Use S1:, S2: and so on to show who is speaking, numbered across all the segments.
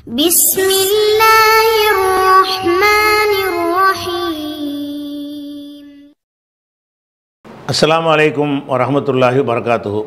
S1: بسم الله الرحمن الرحيم
S2: அஸ்ஸலாமு அலைக்கும் வரஹமத்துல்லாஹி வரகாத்துஹு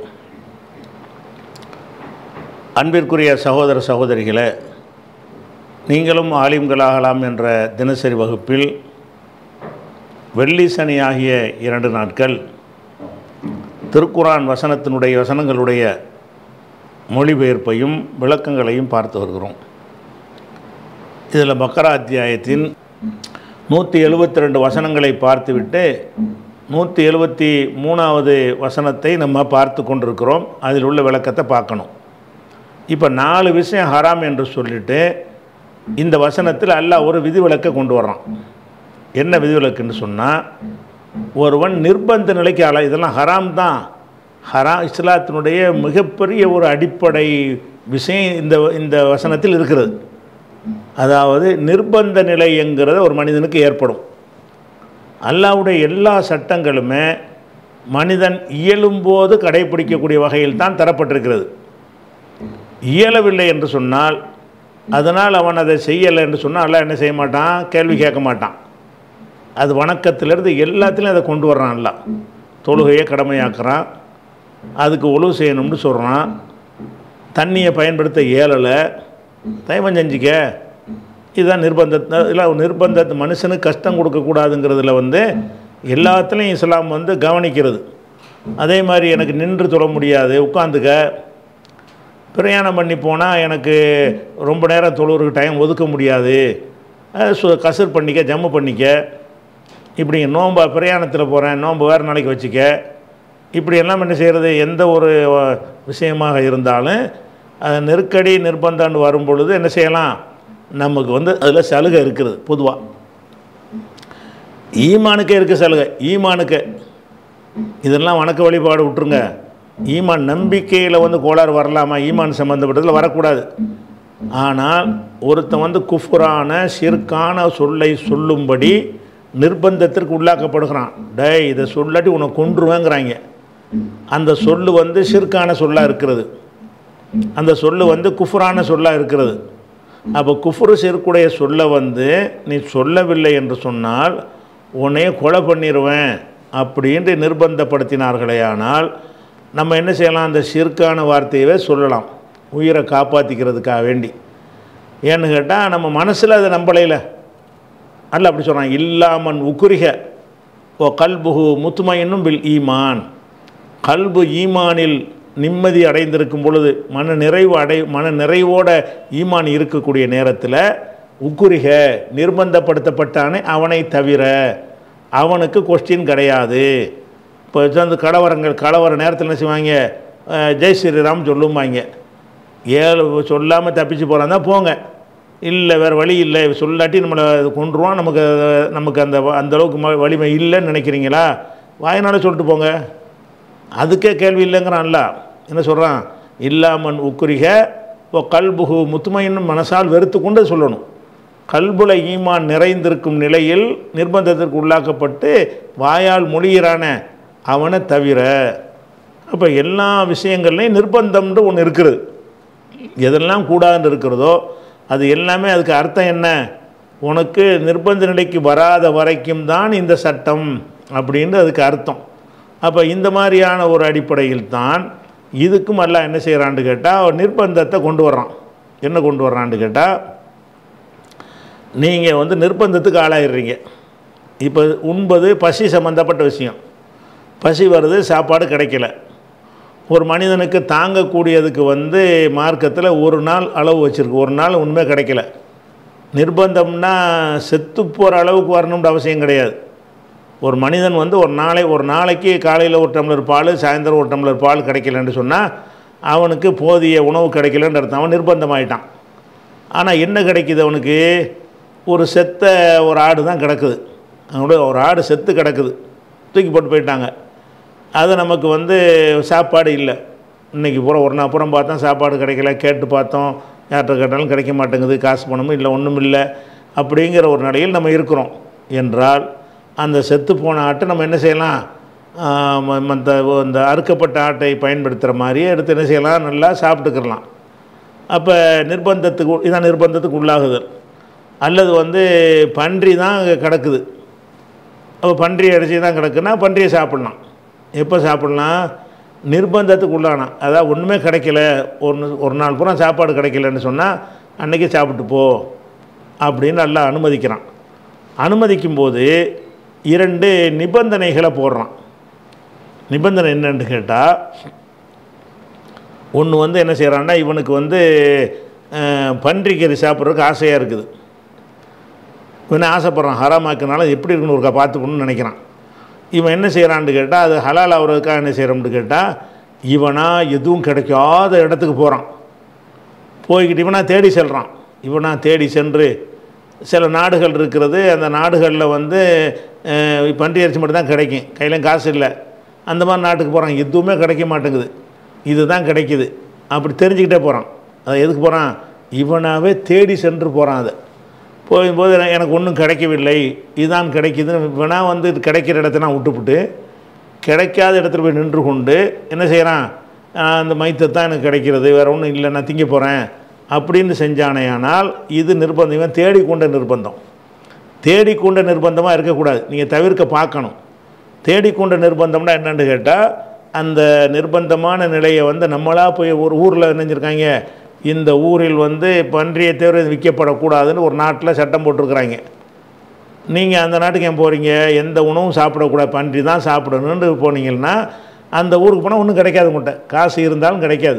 S2: அன்பிற்குரிய சகோதர சகோதரிகளே நீங்களும் ஆலிம்களாகலாம் என்ற தினசரி வகுப்பில் வெள்ளி சனி ஆகிய இரண்டு நாட்கள் திருக்குரான் வசனத்தினுடைய வசனங்களுடைய மொழிபெயர்ப்பையும் விளக்கங்களையும் பார்த்து வருகிறோம் இதில் பக்கரா அத்தியாயத்தின் நூற்றி எழுபத்தி ரெண்டு வசனங்களை பார்த்துவிட்டு நூற்றி எழுபத்தி மூணாவது வசனத்தை நம்ம பார்த்து கொண்டிருக்கிறோம் அதில் உள்ள விளக்கத்தை பார்க்கணும் இப்போ நாலு விஷயம் ஹராம் என்று சொல்லிட்டு இந்த வசனத்தில் அல்லாஹ் ஒரு விதிவிலக்கை கொண்டு வர்றான் என்ன விதிவிலக்குன்னு சொன்னால் ஒருவன் நிர்பந்த நிலைக்கு ஆளா இதெல்லாம் ஹராம் தான் ஹரா இஸ்லாத்தினுடைய மிகப்பெரிய ஒரு அடிப்படை விஷயம் இந்த இந்த வசனத்தில் இருக்கிறது அதாவது நிர்பந்த நிலை என்கிறது ஒரு மனிதனுக்கு ஏற்படும் அல்லாவுடைய எல்லா சட்டங்களுமே மனிதன் இயலும்போது கடைபிடிக்கக்கூடிய வகையில் தான் தரப்பட்டிருக்கிறது இயலவில்லை என்று சொன்னால் அதனால் அவன் அதை செய்யலை என்று சொன்னால் அல்லாஹ் என்ன செய்ய மாட்டான் கேள்வி கேட்க மாட்டான் அது வணக்கத்திலிருந்து எல்லாத்துலேயும் அதை கொண்டு வர்றான் அல்லாஹ் தொழுகையை கடமையாக்குறான் அதுக்கு ஒழுவு செய்யணும்னு சொல்கிறான் தண்ணியை பயன்படுத்த இயலலை தயமம் செஞ்சிக்க இதுதான் நிர்பந்தத்தை இல்லை நிர்பந்தத்தை மனுஷனுக்கு கஷ்டம் கொடுக்கக்கூடாதுங்கிறதுல வந்து எல்லாத்துலேயும் இஸ்லாம் வந்து கவனிக்கிறது அதே மாதிரி எனக்கு நின்று தொழ முடியாது உட்காந்துக்க பிரயாணம் பண்ணி போனால் எனக்கு ரொம்ப நேரம் தொழுவுறதுக்கு டைம் ஒதுக்க முடியாது அஹ் சு கசர் பண்ணிக்க ஜம்மு பண்ணிக்க இப்படி நோம்பு பிரயாணத்தில் போகிறேன் நோம்பு வேறு நாளைக்கு வச்சுக்க இப்படி எல்லாம் என்ன செய்கிறது எந்த ஒரு அஹ், விஷயமாக இருந்தாலும் அது நெருக்கடி நிர்பந்தம்னு வரும் பொழுது என்ன செய்யலாம் நமக்கு வந்து அதில் சலுகை இருக்குது பொதுவாக ஈமானுக்கே இருக்குது சலுகை ஈமானுக்கு இதெல்லாம் வணக்க வழிபாடு விட்டுருங்க ஈமான் நம்பிக்கையில் வந்து கோளாறு வரலாமா ஈமான் சம்மந்தப்பட்டதில் வரக்கூடாது ஆனால் ஒருத்தன் வந்து குஃபுரான ஷிர்கான சொல்லை சொல்லும்படி நிர்பந்தத்திற்கு உள்ளாக்கப்படுகிறான் டேய் இதை சொல்லாட்டி உன்னை கொன்றுவேங்கிறாங்க அந்த சொல்லு வந்து ஷிர்கான சொல்லாக இருக்கிறது அந்த சொல்லு வந்து குஃபுரான சொல்லாக இருக்கிறது அப்போ குஃபுரு ஷிர்க்குடைய சொல்லை வந்து நீ சொல்லவில்லை என்று சொன்னால் உன்னையே கொலை பண்ணிடுவேன் அப்படின்ட்டு நிர்பந்தப்படுத்தினார்களே ஆனால் நம்ம என்ன செய்யலாம் அந்த ஷிர்கான வார்த்தையவே சொல்லலாம் உயிரை காப்பாற்றிக்கிறதுக்காக வேண்டி ஏன்னு கேட்டால் நம்ம மனசில் அதை நம்பலையில் அல்ல அப்படி சொல்கிறான் இல்லாமன் உக்குரிக ஓ கல்புகு முத்துமையினும் பில் ஈமான் கல்பு ஈமானில் நிம்மதி அடைந்திருக்கும் பொழுது மன நிறைவு அடை மன நிறைவோட ஈமான் இருக்கக்கூடிய நேரத்தில் உக்குரிக நிர்பந்தப்படுத்தப்பட்டானே அவனை தவிர அவனுக்கு கொஸ்டின் கிடையாது இப்போ அந்த கலவரங்கள் கலவர நேரத்தில் என்ன செய்வாங்க அஹ், ஜெய் ஸ்ரீராம் சொல்லும்பாங்க ஏழு சொல்லாமல் தப்பிச்சு போகிறான் தான் போங்க இல்லை வேறு வழி இல்லை சொல்லாட்டி நம்மளை கொண்டுருவான் நமக்கு அது- நமக்கு அந்த வ- அந்த அளவுக்கு ம- வலிமை இல்லைன்னு நினைக்கிறீங்களா வாயினால சொல்லிட்டு போங்க அதுக்கே கேள்வி இல்லைங்கிறான்ல என்ன சொல்கிறான் இல்லாமன் உக்குரிக ஓ கல்புகு முத்துமையினும் மனசால் வெறுத்து கொண்டு சொல்லணும் கல்புல ஈமான் நிறைந்திருக்கும் நிலையில் நிர்பந்தத்திற்கு உள்ளாக்கப்பட்டு வாயால் மொழிகிறான அவனை தவிர அப்போ எல்லா விஷயங்கள்லையும் நிர்பந்தம்ன்ற ஒன்று இருக்குது எதெல்லாம் கூடாதுன்னு இருக்கிறதோ அது எல்லாமே அதுக்கு அர்த்தம் என்ன உனக்கு நிர்பந்த நிலைக்கு வராத வரைக்கும் தான் இந்த சட்டம் அப்படின்னு அதுக்கு அர்த்தம் அப்போ இந்த மாதிரியான ஒரு அடிப்படையில் தான் இதுக்கும் எல்லாம் என்ன செய்கிறான்னு கேட்டால் நிர்பந்தத்தை கொண்டு வர்றான் என்ன கொண்டு வர்றான்னு கேட்டால் நீங்கள் வந்து நிர்பந்தத்துக்கு ஆளாயிடுறீங்க இப்போ உண்பது பசி சம்மந்தப்பட்ட விஷயம் பசி வருது சாப்பாடு கிடைக்கல ஒரு மனிதனுக்கு தாங்கக்கூடியதுக்கு வந்து மார்க்கத்தில் ஒரு நாள் அளவு வச்சுருக்கு ஒரு நாள் உண்மை கிடைக்கல நிர்பந்தம்னா செத்து போகிற அளவுக்கு வரணுன்ற அவசியம் கிடையாது ஒரு மனிதன் வந்து ஒரு நாளை ஒரு நாளைக்கு காலையில் ஒரு டம்ளர் பால் சாயந்தரம் ஒரு டம்ளர் பால் கிடைக்கலன்னு சொன்னால் அவனுக்கு போதிய உணவு கிடைக்கலன்னு அர்த்தம் அவன் நிர்பந்தமாயிட்டான் ஆனால் என்ன கிடைக்குது அவனுக்கு ஒரு செத்த ஒரு ஆடு தான் கிடக்குது அவனோட ஒரு ஆடு செத்து கிடக்குது தூக்கி போட்டு போயிட்டாங்க அது நமக்கு வந்து சாப்பாடு இல்லை இன்றைக்கி பூரா ஒரு நாள் புறம் பார்த்தோம் சாப்பாடு கிடைக்கல கேட்டு பார்த்தோம் யார்கிட்ட கேட்டாலும் கிடைக்க மாட்டேங்குது காசு பணமும் இல்லை ஒன்றும் இல்லை அப்படிங்கிற ஒரு நிலையில் நம்ம இருக்கிறோம் என்றால் அந்த செத்து போன ஆட்டை நம்ம என்ன செய்யலாம் மற்ற இந்த அறுக்கப்பட்ட ஆட்டை பயன்படுத்துகிற மாதிரியே எடுத்து என்ன செய்யலாம் நல்லா சாப்பிட்டுக்கிறலாம் அப்போ நிர்பந்தத்துக்கு இதான் நிர்பந்தத்துக்கு உள்ளாகுதல் அல்லது வந்து பன்றி தான் அங்கே கிடக்குது அப்போ பன்றி அடிச்சு தான் கிடக்குன்னா பன்றியை சாப்பிட்லாம் எப்போ சாப்பிட்லாம் நிர்பந்தத்துக்கு உள்ளானா அதாவது ஒன்றுமே கிடைக்கல ஒரு ஒரு நாள் பூரா சாப்பாடு கிடைக்கலன்னு சொன்னால் அன்றைக்கி சாப்பிட்டு போ அப்படின்னு நல்லா அனுமதிக்கிறான் அனுமதிக்கும் போது இரண்டு நிபந்தனைகளை போடுறான் நிபந்தனை என்னன்னு கேட்டால் ஒன்று வந்து என்ன செய்கிறான்னா இவனுக்கு வந்து அஹ், பன்றிக்கறி சாப்பிட்றதுக்கு ஆசையாக இருக்குது இவன் ஆசைப்பட்றான் ஹராமாக்குனால எப்படி இருக்குன்னு ஒருக்கா பார்த்துக்கணும்னு நினைக்கிறான் இவன் என்ன செய்கிறான்னு கேட்டால் அது ஹலால் ஆகிறதுக்காக என்ன செய்கிறோம்னு கேட்டால் இவனா எதுவும் கிடைக்காத இடத்துக்கு போகிறான் போய்கிட்டு இவனா தேடி செல்கிறான் இவனா தேடி சென்று சில நாடுகள் இருக்கிறது அந்த நாடுகளில் வந்து அஹ், பன்றி இறைச்சி மட்டும் தான் கிடைக்கும் கையில காசு இல்லை அந்த மாதிரி நாட்டுக்கு போகிறான் எதுவுமே கிடைக்க மாட்டேங்குது இதுதான் கிடைக்குது அப்படி தெரிஞ்சுக்கிட்டே போகிறான் அதை எதுக்கு போகிறான் இவனாவே தேடி சென்று போகிறான் அதை போகும்போது எனக்கு- எனக்கு ஒன்றும் கிடைக்கவில்லை இதுதான் கிடைக்குதுன்னு இவனா வந்து இது கிடைக்கிற இடத்த நான் விட்டுப்புட்டு கிடைக்காத இடத்துல போய் நின்று கொண்டு என்ன செய்கிறான் ஆஹ் அந்த மைத்தை தான் எனக்கு கிடைக்கிறது வேறு ஒன்றும் இல்லை நான் திங்க போகிறேன் அப்படின்னு செஞ்சானேயானால் இது நிர்பந்தம் இவன் தேடிக்கொண்ட நிர்பந்தம் தேடிக்கொண்ட நிர்பந்தமாக இருக்கக்கூடாது நீங்கள் தவிர்க்க பார்க்கணும் தேடிக்கொண்ட நிர்பந்தம்னா என்னன்னு கேட்டால் அந்த நிர்பந்தமான நிலையை வந்து நம்மளாக போய் ஒரு ஊரில் நினைஞ்சிருக்காங்க இந்த ஊரில் வந்து பன்றியை தவிர இது விற்கப்படக்கூடாதுன்னு ஒரு நாட்டில் சட்டம் போட்டிருக்கிறாங்க நீங்கள் அந்த நாட்டுக்கு ஏன் போகிறீங்க எந்த உணவும் சாப்பிடக்கூடாது பன்றி தான் சாப்பிடணுன்னு போனீங்கன்னா அந்த ஊருக்கு போனால் ஒன்றும் கிடைக்காது உங்கள்கிட்ட காசு இருந்தாலும் கிடைக்காது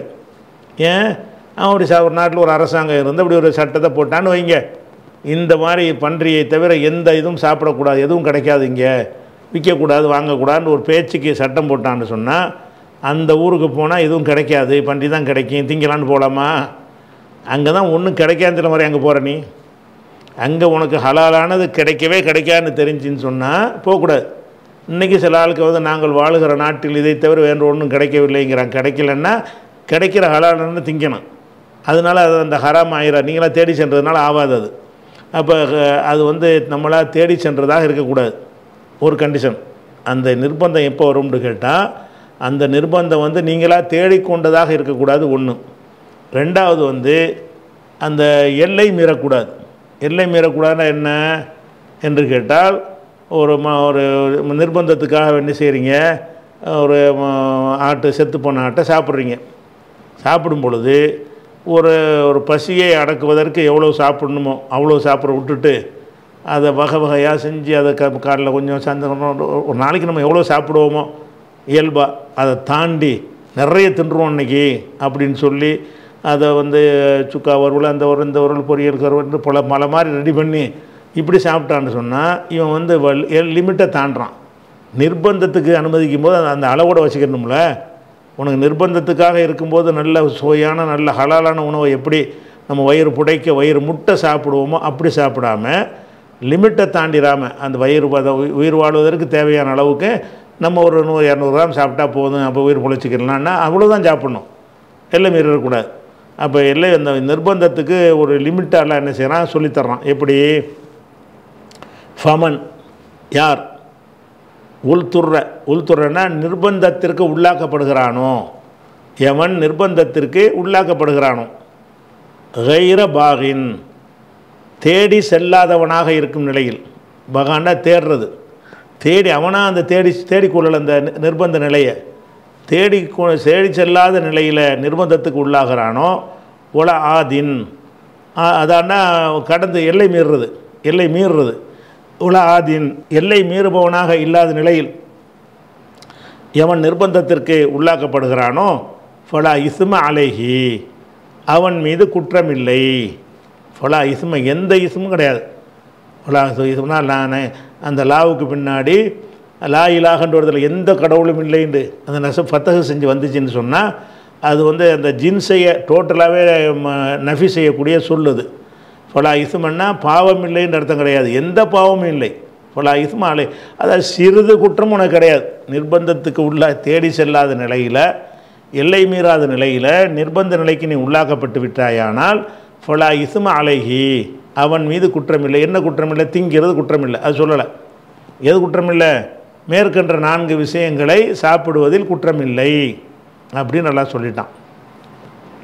S2: ஏன் அவன் அப்படி சா ஒரு நாட்டில் ஒரு அரசாங்கம் இருந்து அப்படி ஒரு சட்டத்தை போட்டான்னு வைங்க இந்த மாதிரி பன்றியை தவிர எந்த இதுவும் சாப்பிடக்கூடாது எதுவும் கிடைக்காது இங்கே விற்கக்கூடாது வாங்கக்கூடாதுன்னு ஒரு பேச்சுக்கு சட்டம் போட்டான்னு சொன்னால் அந்த ஊருக்கு போனால் எதுவும் கிடைக்காது பன்றி தான் கிடைக்கும் திங்கலான்னு போகலாமா அங்கே தான் ஒன்றும் கிடைக்காதுன்ற மாதிரி அங்கே போகிற நீ அங்கே உனக்கு ஹலாலானது கிடைக்கவே கிடைக்காதுன்னு தெரிஞ்சுன்னு சொன்னால் போகக்கூடாது இன்றைக்கி சில ஆளுக்கு வந்து நாங்கள் வாழுகிற நாட்டில் இதை தவிர வேறு ஒன்றும் கிடைக்கவில்லைங்கிறான் கிடைக்கலன்னா கிடைக்கிற ஹலாலானது திங்கணும் அதனால அது அந்த ஹராம் ஆயிரா நீங்களா தேடி சென்றதுனால ஆகாது அது அப்போ அது வந்து நம்மளா தேடி சென்றதாக இருக்கக்கூடாது ஒரு கண்டிஷன் அந்த நிர்பந்தம் எப்போ வரும்னு கேட்டால் அந்த நிர்பந்தம் வந்து நீங்களாக தேடிக்கொண்டதாக இருக்கக்கூடாது ஒன்று ரெண்டாவது வந்து அந்த எல்லை மீறக்கூடாது எல்லை மீறக்கூடாதுன்னா என்ன என்று கேட்டால் ஒரு ம ஒரு நிர்பந்தத்துக்காக என்ன செய்கிறீங்க ஒரு ம- ஆட்டு செத்து போன ஆட்டை சாப்பிட்றீங்க சாப்பிடும் பொழுது ஒரு ஒரு பசியை அடக்குவதற்கு எவ்வளோ சாப்பிடணுமோ அவ்வளோ சாப்பிட விட்டுட்டு அதை வகை வகையாக செஞ்சு அதை க காலைல கொஞ்சம் சாயந்தரம் ஒரு- ஒரு நாளைக்கு நம்ம எவ்வளோ சாப்பிடுவோமோ இயல்பாக அதை தாண்டி நிறைய தின்றுவோம் இன்னைக்கு அப்படின்னு சொல்லி அதை வந்து சுக்கா வறுவல் அந்த ஒரு இந்த உருள் பொரியல் கருவல் பல பல மாதிரி ரெடி பண்ணி இப்படி சாப்பிட்டான்னு சொன்னால் இவன் வந்து லிமிட்டை தாண்டுறான் நிர்பந்தத்துக்கு அனுமதிக்கும் போது அந்த அளவோட வச்சுக்கணும்ல உனக்கு நிர்பந்தத்துக்காக இருக்கும்போது நல்ல சுவையான நல்ல ஹலாலான உணவை எப்படி நம்ம வயிறு புடைக்க வயிறு முட்டை சாப்பிடுவோமோ அப்படி சாப்பிடாம லிமிட்டை தாண்டிடாமல் அந்த வயிறு பத- உயி- உயிர் வாழ்வதற்கு தேவையான அளவுக்கு நம்ம ஒரு நூறு இரநூறு கிராம் சாப்பிட்டா போதும் அப்போ உயிர் பிழைச்சிக்கலாம்னா அவ்வளோதான் சாப்பிட்ணும் எல்லை மீறக்கூடாது அப்போ எல்லை அந்த நிர்பந்தத்துக்கு ஒரு லிமிட்டாலாம் என்ன செய்கிறான் சொல்லித்தர்றான் எப்படி ஃபமன் யார் உள்துற உள்துறன்னா நிர்பந்தத்திற்கு உள்ளாக்கப்படுகிறானோ எவன் நிர்பந்தத்திற்கு உள்ளாக்கப்படுகிறானோ கைர பாகின் தேடி செல்லாதவனாக இருக்கும் நிலையில் பகாண்டா தேடுறது தேடி அவனாக அந்த தேடி தேடிக்கொள்ளல அந்த நி- நிர்பந்த நிலையை தேடி கொ- தேடி செல்லாத நிலையில் நிர்பந்தத்துக்கு உள்ளாகிறானோ உல ஆதின் ஆ- அதான்னா கடந்து எல்லை மீறுறது எல்லை மீறுறது உல ஆதின் எல்லை மீறுபவனாக இல்லாத நிலையில் எவன் நிர்பந்தத்திற்கு உள்ளாக்கப்படுகிறானோ ஃபலா இஸ்ம அலைஹி அவன் மீது குற்றமில்லை ஃபலா இஸ்ம எந்த இஸ்மும் கிடையாது ஃபலா இஸ்ம்னா நான் அந்த லாவுக்கு பின்னாடி லா இலாகன்ற ஒரு இடத்துல எந்த கடவுளும் இல்லைன்னு அந்த நெச ஃபத்தகு செஞ்சு வந்துச்சுன்னு சொன்னால் அது வந்து அந்த ஜின்ஸையை டோட்டலாகவே நஃபி செய்யக்கூடிய சொல்லுது ஃபலா இஸ்மன்னா பாவம் இல்லைன்ற அர்த்தம் கிடையாது எந்த பாவமும் இல்லை ஃபலா இஸ்மா அலை அதாவது சிறிது குற்றம் உனக்கு கிடையாது நிர்பந்தத்துக்கு உள்ள தேடி செல்லாத நிலையில் எல்லை மீறாத நிலையில் நிர்பந்த நிலைக்கு நீ உள்ளாக்கப்பட்டு விட்டாயானால் ஃபலா இஸ்ம அலைஹி அவன் மீது குற்றமில்லை என்ன குற்றமில்லை திங்கிறது குற்றமில்லை அது சொல்லலை எது குற்றமில்லை மேற்கண்ட நான்கு விஷயங்களை சாப்பிடுவதில் குற்றமில்லை அப்படின்னு நல்லா சொல்லிட்டான்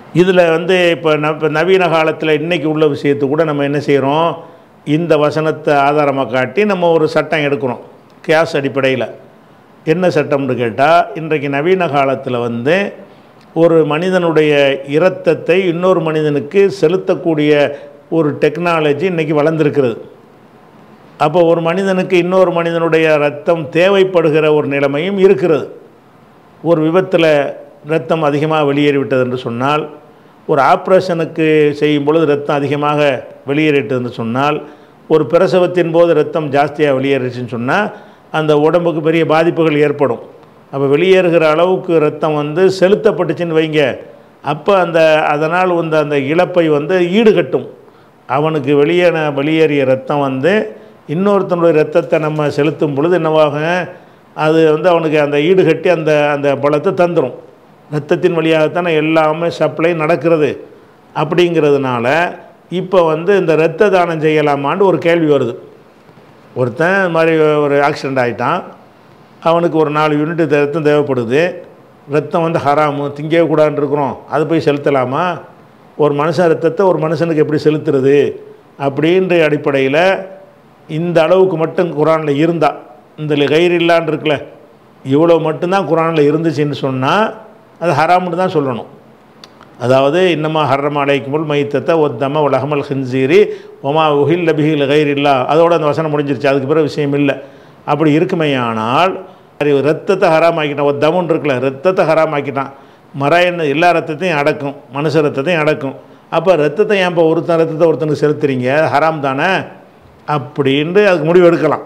S2: இதில் வந்து இப்போ ந இப்போ நவீன காலத்தில் இன்றைக்கி உள்ள விஷயத்தை கூட நம்ம என்ன செய்கிறோம் இந்த வசனத்தை ஆதாரமாக காட்டி நம்ம ஒரு சட்டம் எடுக்கிறோம் கேஸ் அடிப்படையில் என்ன சட்டம்னு கேட்டால் இன்றைக்கு நவீன காலத்தில் வந்து ஒரு மனிதனுடைய இரத்தத்தை இன்னொரு மனிதனுக்கு செலுத்தக்கூடிய ஒரு டெக்னாலஜி இன்றைக்கி வளர்ந்துருக்கிறது அப்போ ஒரு மனிதனுக்கு இன்னொரு மனிதனுடைய ரத்தம் தேவைப்படுகிற ஒரு நிலைமையும் இருக்கிறது ஒரு விபத்தில் ரத்தம் அதிகமாக வெளியேறிவிட்டது என்று சொன்னால் ஒரு ஆப்ரேஷனுக்கு செய்யும் பொழுது ரத்தம் அதிகமாக வெளியேறிட்டது என்று சொன்னால் ஒரு பிரசவத்தின் போது ரத்தம் ஜாஸ்தியாக வெளியேறிச்சுன்னு சொன்னால் அந்த உடம்புக்கு பெரிய பாதிப்புகள் ஏற்படும் அப்போ வெளியேறுகிற அளவுக்கு ரத்தம் வந்து செலுத்தப்பட்டுச்சுன்னு வைங்க அப்போ அந்த அதனால் வந்து அந்த இழப்பை வந்து ஈடுகட்டும் அவனுக்கு வெளியேன வெளியேறிய ரத்தம் வந்து இன்னொருத்தனுடைய ரத்தத்தை நம்ம செலுத்தும் பொழுது என்னவாகும் அது வந்து அவனுக்கு அந்த ஈடுகட்டி அந்த அந்த பலத்தை தந்துடும் ரத்தத்தின் வழியாகத்தானே எல்லாமே சப்ளை நடக்கிறது அப்படிங்கிறதுனால இப்போ வந்து இந்த இரத்த தானம் செய்யலாமான்னு ஒரு கேள்வி வருது ஒருத்தன் இது மாதிரி ஒரு ஆக்சிடெண்ட் ஆகிட்டான் அவனுக்கு ஒரு நாலு யூனிட் ரத்தம் தேவைப்படுது ரத்தம் வந்து ஹராமு திங்கவே கூடாதுன்னு இருக்கிறோம் அது போய் செலுத்தலாமா ஒரு மனுஷன் ரத்தத்தை ஒரு மனுஷனுக்கு எப்படி செலுத்துறது அப்படின்ற அடிப்படையில் இந்த அளவுக்கு மட்டும் குரானில் இருந்தா இந்த கயிறு இல்லான்னு இருக்குல்ல இவ்வளோ மட்டும்தான் குரானில் இருந்துச்சுன்னு சொன்னால் அது ஹராம்னு தான் சொல்லணும் அதாவது இன்னமா ஹர்ரம் அலைக்குமுல் மைத்தத்தை ஒத்தம உலகமல் ஹின்சீரி ஒமா உஹில் லபிஹில் கயிறு இல்லா அதோட அந்த வசனம் முடிஞ்சிருச்சு அதுக்கு பிறகு விஷயம் இல்லை அப்படி இருக்குமே ஆனால் ரத்தத்தை ஹராமாக்கிட்டான் ஒரு தமுன் இருக்குல்ல ரத்தத்தை ஹராமாக்கிட்டான் மராயன் எல்லா ரத்தத்தையும் அடக்கும் மனுஷ ரத்தத்தையும் அடக்கும் அப்போ ரத்தத்தை ஏன் இப்போ ஒருத்தன் ரத்தத்தை ஒருத்தனுக்கு செலுத்துறீங்க ஹராம் தானே அப்படின்ட்டு அதுக்கு முடிவு எடுக்கலாம்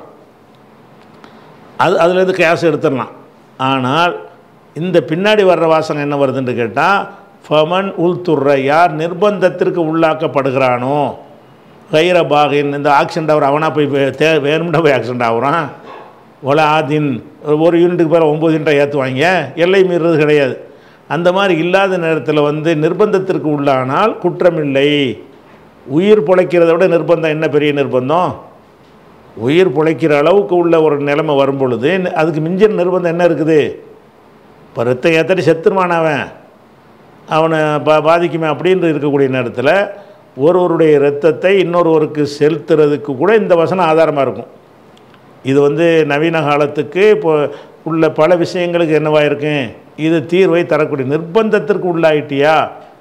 S2: அது அதுலேருந்து கேஸ் எடுத்துடலாம் ஆனால் இந்த பின்னாடி வர்ற வாசகம் என்ன வருதுன்னு கேட்டால் ஃபமன் உள்துற யார் நிர்பந்தத்திற்கு உள்ளாக்கப்படுகிறானோ கைர பாகின் இந்த ஆக்சிடென்ட் அவர் அவனாக போய் வே- தே வேணும்னா போய் ஆக்சிடென்ட் ஆகுறான் ஒல ஆதின் ஒரு யூனிட்டுக்கு பேர் ஒம்பது யூனிட்டை ஏற்றுவாங்க எல்லை மீறுறது கிடையாது அந்த மாதிரி இல்லாத நேரத்தில் வந்து நிர்பந்தத்திற்கு உள்ளானால் குற்றமில்லை உயிர் பிழைக்கிறத விட நிர்பந்தம் என்ன பெரிய நிர்பந்தம் உயிர் பிழைக்கிற அளவுக்கு உள்ள ஒரு நிலைமை வரும் பொழுது அதுக்கு மிஞ்சின நிர்பந்தம் என்ன இருக்குது இப்போ ரத்தம் ஏத்தடி செத்துருவான் அவன் அவனை பா பாதிக்குமே அப்படின்னு இருக்கக்கூடிய நேரத்தில் ஒருவருடைய இரத்தத்தை இன்னொருவருக்கு செலுத்துறதுக்கு கூட இந்த வசனம் ஆதாரமாக இருக்கும் இது வந்து நவீன காலத்துக்கு இப்போ உள்ள பல விஷயங்களுக்கு என்னவாக இருக்கும் இது தீர்வை தரக்கூடிய நிர்பந்தத்திற்கு உள்ளாயிட்டியா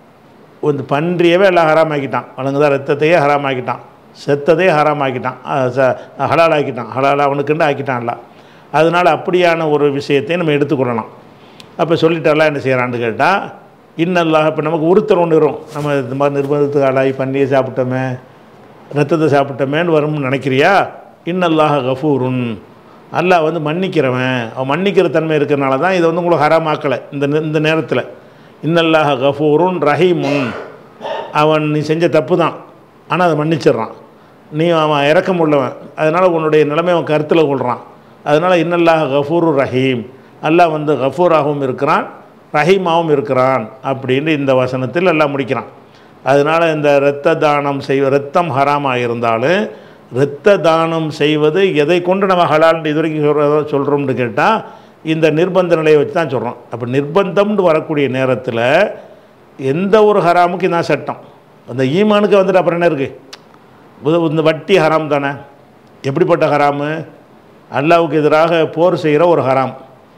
S2: இந்த பன்றியவே எல்லாம் ஹராமாக்கிட்டான் வழங்குதா ரத்தத்தையே ஹராமாக்கிட்டான் செத்ததையே ஹராமாக்கிட்டான் அஹ் ச- ஹலால் ஆக்கிட்டான் ஹலால் அவனுக்குண்டு ஆக்கிட்டான்ல அதனால் அப்படியான ஒரு விஷயத்தை நம்ம எடுத்துக்கொள்ளலாம் அப்போ சொல்லிட்டாலாம் என்ன செய்கிறான்னு கேட்டால் இன்னல்லாக இப்போ நமக்கு உறுத்தல் ஒன்று வரும் நம்ம இந்த மாதிரி நிர்பந்தத்துக்கு ஆளாகி பன்னியை சாப்பிட்டோமே ரத்தத்தை சாப்பிட்டோமேன்னு வரும்னு நினைக்கிறியா இன்னல்லாக கஃபூருன் அல்லாஹ் வந்து மன்னிக்கிறவன் அவன் மன்னிக்கிற தன்மை இருக்கிறனால தான் இதை வந்து உங்களுக்கு ஹராமாக்கலை இந்த நே- இந்த நேரத்தில் இன்னல்லாக கஃபூருன் ரஹீமுன் அவன் நீ செஞ்ச தப்பு தான் ஆனால் அதை மன்னிச்சிடுறான் நீ அவன் இறக்கம் உள்ளவன் அதனால் உன்னுடைய நிலைமை அவன் கருத்தில் கொள்கிறான் அதனால் இன்னல்லாக கஃபூரு ரஹீம் அல்லாஹ் வந்து கஃபூராகவும் இருக்கிறான் ரஹீமாவும் இருக்கிறான் அப்படின்னு இந்த வசனத்தில் எல்லாம் முடிக்கிறான் அதனால் இந்த இரத்த தானம் செய்வ ரத்தம் ஹராமாக இருந்தாலும் இரத்த தானம் செய்வது எதை கொண்டு நம்ம ஹலால்னு இது வரைக்கும் சொல்கிற சொல்கிறோம்னு கேட்டால் இந்த நிர்பந்த நிலையை வச்சு தான் சொல்கிறோம் அப்போ நிர்பந்தம்னு வரக்கூடிய நேரத்தில் எந்த ஒரு ஹராமுக்கு இதான் சட்டம் அந்த ஈமானுக்கு வந்துட்டு அப்புறம் என்ன இருக்குது இந்த வட்டி ஹராம் தானே எப்படிப்பட்ட ஹராமு அல்லாவுக்கு எதிராக போர் செய்கிற ஒரு ஹராம்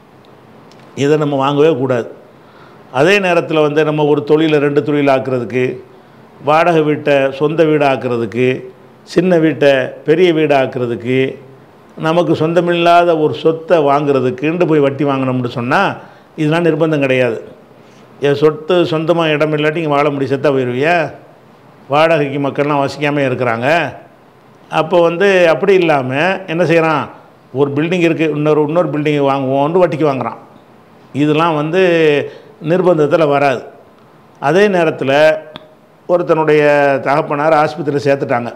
S2: இதை நம்ம வாங்கவே கூடாது அதே நேரத்தில் வந்து நம்ம ஒரு தொழிலை ரெண்டு தொழில் ஆக்குறதுக்கு வாடகை வீட்டை சொந்த வீடு ஆக்குறதுக்கு சின்ன வீட்டை பெரிய வீடு ஆக்குறதுக்கு நமக்கு சொந்தமில்லாத ஒரு சொத்தை வாங்குறதுக்குன்ட்டு போய் வட்டி வாங்கினோம்னு சொன்னால் இதெல்லாம் நிர்பந்தம் கிடையாது என் சொத்து சொந்தமாக இடம் இல்லாட்டி இங்கே வாழ முடியும் செத்தா போயிடுவியா வாடகைக்கு மக்கள்லாம் வசிக்காமல் இருக்கிறாங்க அப்போ வந்து அப்படி இல்லாமல் என்ன செய்கிறான் ஒரு பில்டிங் இருக்குது இன்னொரு இன்னொரு பில்டிங் வாங்குவோம்னு வட்டிக்கு வாங்குறான் இதெல்லாம் வந்து நிர்பந்தத்தில் வராது அதே நேரத்தில் ஒருத்தனுடைய தகப்பனார் ஆஸ்பத்திரியில் சேர்த்துட்டாங்க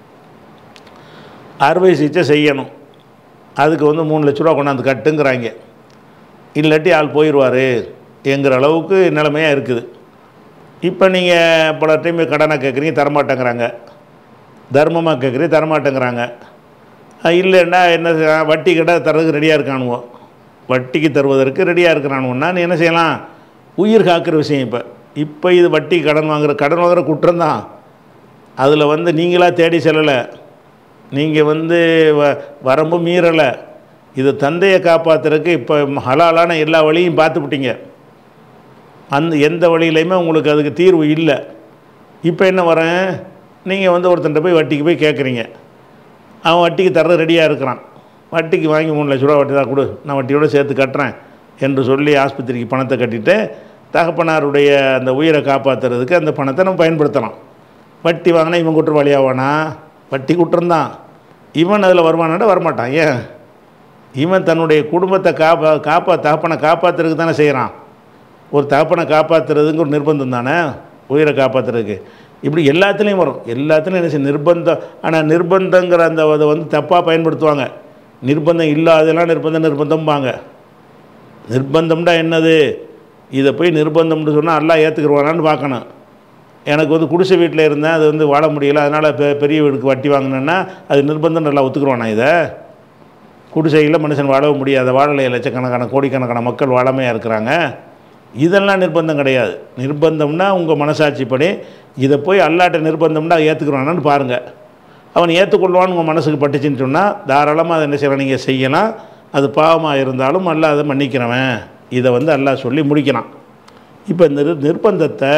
S2: அறுவை சிகிச்சை செய்யணும் அதுக்கு வந்து மூணு லட்ச ரூபா கொண்டாந்து கட்டுங்கிறாங்க இல்லாட்டி ஆள் போயிடுவார் என்கிற அளவுக்கு நிலைமையாக இருக்குது இப்போ நீங்கள் பல டைம் கடனை கேட்குறீங்க தரமாட்டேங்கிறாங்க தர்மமாக கேட்குறீங்க தரமாட்டேங்கிறாங்க அஹ் இல்லைன்னா என்ன செய்யலாம்? வட்டி கடை தர்றதுக்கு ரெடியாக இருக்கானுவோ வட்டிக்கு தருவதற்கு ரெடியாக இருக்கிறானுவோன்னா நீ என்ன செய்யலாம் உயிர் காக்கிற விஷயம் இப்போ இப்போ இது வட்டி கடன் வாங்குற கடன் வாங்குற குற்றம் தான் அதில் வந்து நீங்களாக தேடி செல்லலை நீங்கள் வந்து வ வரம்பு மீறலை இது தந்தையை காப்பாற்றுறதுக்கு இப்போ ஹலாலான எல்லா வழியும் பார்த்துவிட்டீங்க அந்த எந்த வழியிலையுமே உங்களுக்கு அதுக்கு தீர்வு இல்லை இப்போ என்ன வரேன் நீங்கள் வந்து ஒருத்தன்ட்ட போய் வட்டிக்கு போய் கேட்குறீங்க அவன் வட்டிக்கு தர ரெடியாக இருக்கிறான் வட்டிக்கு வாங்கி மூணு லட்ச ரூபா வட்டி தான் கொடு நான் வட்டியோடு சேர்த்து கட்டுறேன் என்று சொல்லி ஆஸ்பத்திரிக்கு பணத்தை கட்டிட்டு தகப்பனாருடைய அந்த உயிரை காப்பாற்றுறதுக்கு அந்த பணத்தை நம்ம பயன்படுத்தலாம் வட்டி வாங்கினா இவன் குற்றவாளியாவானா வட்டி குற்றம்தான் இவன் அதில் வருவானாட வரமாட்டான் ஏன் இவன் தன்னுடைய குடும்பத்தை காப்பா காப்பா தகப்பனை காப்பாற்றுறதுக்கு தானே செய்கிறான் ஒரு தகப்பனை காப்பாற்றுறதுங்க ஒரு நிர்பந்தம் தானே உயிரை காப்பாற்றுறதுக்கு இப்படி எல்லாத்துலேயும் வரும் எல்லாத்துலேயும் என்ன செய்ய நிர்பந்தம் ஆனால் நிர்பந்தங்கிற அந்த அதை வந்து தப்பாக பயன்படுத்துவாங்க நிர்பந்தம் இல்லாதெல்லாம் நிர்பந்தம் நிர்பந்தம்பாங்க நிர்பந்தம்டா என்னது இதை போய் நிர்பந்தம்னு சொன்னால் எல்லாம் ஏற்றுக்குருவானான்னு பார்க்கணும் எனக்கு வந்து குடிசை வீட்டில் இருந்தேன் அது வந்து வாழ முடியல அதனால் பெ பெரிய வீடுக்கு வட்டி வாங்கினேன்னா அது நிர்பந்தம் நல்லா ஒத்துக்குருவானா இதை குடிசையில் மனுஷன் வாழவும் முடியாத வாழலை லட்சக்கணக்கான கோடிக்கணக்கான மக்கள் வாழமையாக இருக்கிறாங்க இதெல்லாம் நிர்பந்தம் கிடையாது நிர்பந்தம்னா உங்கள் மனசாட்சிப்படி இதை போய் அல்லாட்ட நிர்பந்தம்னா ஏற்றுக்குறானான்னு பாருங்கள் அவன் ஏற்றுக்கொள்வான்னு உங்கள் மனசுக்கு பட்டுச்சுன்னு சொன்னால் தாராளமாக அதை என்ன செய்யலாம் நீங்கள் செய்யலாம் அது பாவமாக இருந்தாலும் அல்லாஹ் அதை மன்னிக்கிறவன் இதை வந்து அல்லாஹ் சொல்லி முடிக்கிறான் இப்போ இந்த நிர் நிர்பந்தத்தை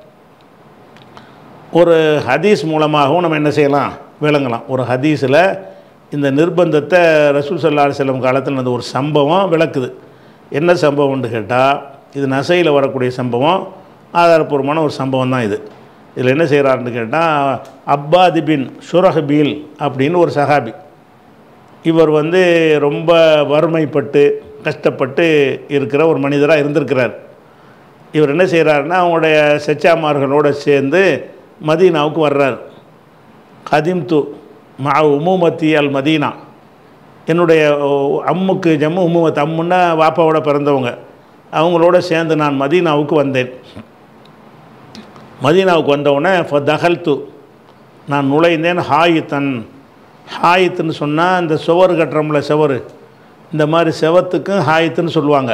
S2: ஒரு ஹதீஸ் மூலமாகவும் நம்ம என்ன செய்யலாம் விளங்கலாம் ஒரு ஹதீஸில் இந்த நிர்பந்தத்தை ரசூல் சல்லா செல்லம் காலத்தில் நடந்த ஒரு சம்பவம் விளக்குது என்ன சம்பவம்னு கேட்டால் இது நசையில் வரக்கூடிய சம்பவம் ஆதாரப்பூர்வமான ஒரு சம்பவம் தான் இது இதில் என்ன செய்கிறாருன்னு கேட்டால் அப்பாதி பின் சுரஹபீல் அப்படின்னு ஒரு சஹாபி இவர் வந்து ரொம்ப வறுமைப்பட்டு கஷ்டப்பட்டு இருக்கிற ஒரு மனிதராக இருந்திருக்கிறார் இவர் என்ன செய்கிறாருன்னா அவங்களுடைய செச்சாமார்களோடு சேர்ந்து மதீனாவுக்கு வர்றார் கதிம் து மா உமுமத்தி அல் மதீனா என்னுடைய ஓ, அம்முக்கு ஜம்மு உமுமத் அம்முன்னா வாப்பாவோட பிறந்தவங்க அவங்களோட சேர்ந்து நான் மதீனாவுக்கு வந்தேன் மதீனாவுக்கு வந்தவுடனே ஃப தகல்து நான் நுழைந்தேன் ஹாயித்தன் ஹாயித்துன்னு சொன்னால் இந்த சுவர் கட்டுறோம்ல சுவர் இந்த மாதிரி செவத்துக்கும் ஹாயித்துன்னு சொல்லுவாங்க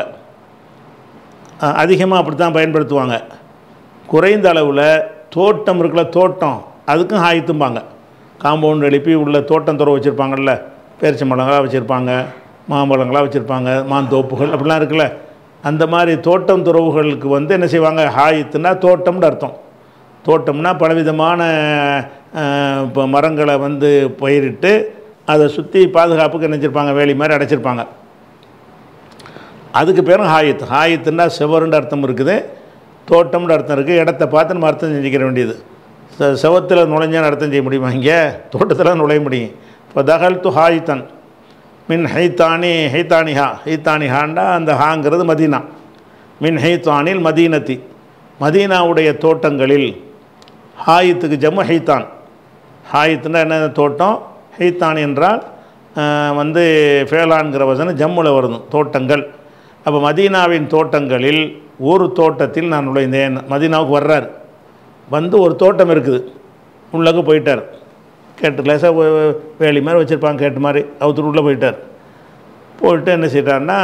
S2: அதிகமாக அப்படி தான் பயன்படுத்துவாங்க குறைந்த அளவில் தோட்டம் இருக்குல்ல தோட்டம் அதுக்கும் ஹாயித்தும்பாங்க காம்பவுண்ட் எழுப்பி உள்ள தோட்டம் துற வச்சுருப்பாங்கல்ல பேரிச்சை மரங்களாக வச்சுருப்பாங்க மாம்பழங்களாக வச்சுருப்பாங்க மாந்தோப்புகள் அப்படிலாம் இருக்குல்ல அந்த மாதிரி தோட்டம் துறவுகளுக்கு வந்து என்ன செய்வாங்க ஹாயித்துனா தோட்டம்னு அர்த்தம் தோட்டம்னா பலவிதமான அஹ், இப்போ மரங்களை வந்து பயிரிட்டு அதை சுற்றி பாதுகாப்புக்கு நினச்சிருப்பாங்க வேலி மாதிரி அடைச்சிருப்பாங்க அதுக்கு பேரும் ஹாயித் ஹாயித்துன்னா செவருன்ற அர்த்தம் இருக்குது தோட்டம்னு அர்த்தம் இருக்குது இடத்த பார்த்து நம்ம அர்த்தம் செஞ்சுக்கிற வேண்டியது செ செவத்தில் நுழைஞ்சான்னு அர்த்தம் செய்ய முடியுமா இங்கே தோட்டத்தில் நுழைய முடியும் இப்போ தகல் து ஹாயித்தன் மின் ஹைத்தானி ஹைத்தானிஹா ஹைத்தானிஹாண்டா அந்த ஹாங்கிறது மதீனா மின் ஹைத்தானில் மதீனத்தி மதீனாவுடைய தோட்டங்களில் ஹாயித்துக்கு ஜம்மு ஹைத்தான் ஹாயித்துனா என்ன தோட்டம் ஹைத்தான் என்றால் அஹ், வந்து ஃபேலான்கிற வசனம் ஜம்முல வருது தோட்டங்கள் அப்போ மதீனாவின் தோட்டங்களில் ஒரு தோட்டத்தில் நான் நுழைந்தேன் மதீனாவுக்கு வர்றார் வந்து ஒரு தோட்டம் இருக்குது உள்ளக்கு போயிட்டார் கேட்டு லேசாக வேலி மாதிரி வச்சுருப்பாங்க கேட்டு மாதிரி அவத்துக்கு உள்ளே போயிட்டார் போயிட்டு என்ன செய்கிறாருன்னா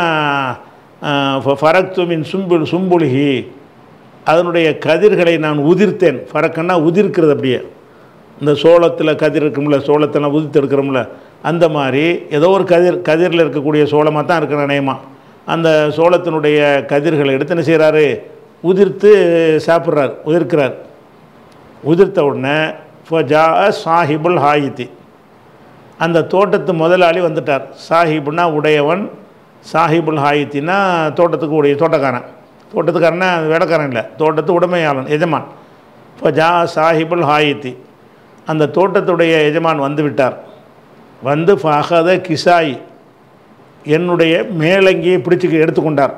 S2: ஃபரக்து மின் சும்புல் சும்புலிஹி அதனுடைய கதிர்களை நான் உதிர்த்தேன் ஃபரக்கன்னா உதிர்க்கிறது அப்படியே இந்த சோளத்தில் கதிர் இருக்கும்ல சோளத்தெல்லாம் உதிர்த்து எடுக்கிறோம்ல அந்த மாதிரி ஏதோ ஒரு கதிர் கதிரில் இருக்கக்கூடிய சோளமாக தான் இருக்கிற நயமா அந்த சோளத்தினுடைய கதிர்களை எடுத்து என்ன செய்கிறாரு உதிர்த்து சாப்பிட்றார் உதிர்க்கிறார் உதிர்த்த உடனே ஃபஜா சாஹிபுல் ஹாயித்தி அந்த தோட்டத்து முதலாளி வந்துட்டார் சாஹிப்னா உடையவன் சாஹிபுல் ஹாயித்தினா தோட்டத்துக்கு உடைய தோட்டக்காரன் தோட்டத்துக்காரனா வேலைக்காரன் இல்லை தோட்டத்து உடைமையாளன் எஜமான் இப்போ ஜா சாஹிபுல் ஹாயித்தி அந்த தோட்டத்துடைய எஜமான் வந்து விட்டார் வந்து ஃபஹத கிசாய் என்னுடைய மேலங்கியை பிடிச்சி எடுத்துக்கொண்டார்